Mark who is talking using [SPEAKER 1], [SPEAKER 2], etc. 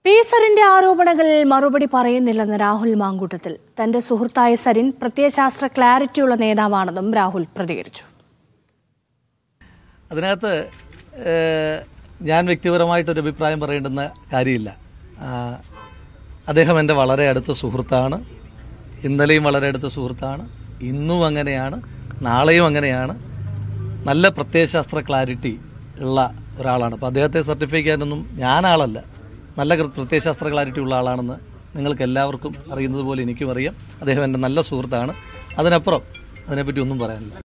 [SPEAKER 1] P സരിന്റെ ആരോപണങ്ങളിൽ മറുപടി പറയുന്നില്ലെന്ന് രാഹുൽ മാങ്കൂട്ടത്തിൽ തന്റെ സുഹൃത്തായ സരിൻ പ്രത്യയശാസ്ത്ര ക്ലാരിറ്റിയുള്ള നേതാവാണെന്നും രാഹുൽ പ്രതികരിച്ചു
[SPEAKER 2] അതിനകത്ത് ഏഹ്, ഞാൻ വ്യക്തിപരമായിട്ടൊരു അഭിപ്രായം പറയേണ്ടുന്ന കാര്യമില്ല ആ, അദ്ദേഹം എൻ്റെ വളരെ അടുത്ത സുഹൃത്താണ് ഇന്നലെയും വളരെ അടുത്ത സുഹൃത്താണ് ഇന്നും അങ്ങനെയാണ് നാളെയും അങ്ങനെയാണ് നല്ല പ്രത്യയശാസ്ത്ര ക്ലാരിറ്റി ഉള്ള ഒരാളാണ് അപ്പോൾ അദ്ദേഹത്തെ സർട്ടിഫൈ ചെയ്യാനൊന്നും ഞാനാളല്ല നല്ല കൃ- പ്രത്യയശാസ്ത്ര ക്ലാരിറ്റി ഉള്ള ആളാണെന്ന് നിങ്ങൾക്ക് എല്ലാവർക്കും അറിയുന്നത് പോലെ എനിക്കും അറിയാം അദ്ദേഹം എൻ്റെ നല്ല സുഹൃത്താണ് അതിനപ്പുറം അതിനെപ്പറ്റി ഒന്നും പറയാനില്ല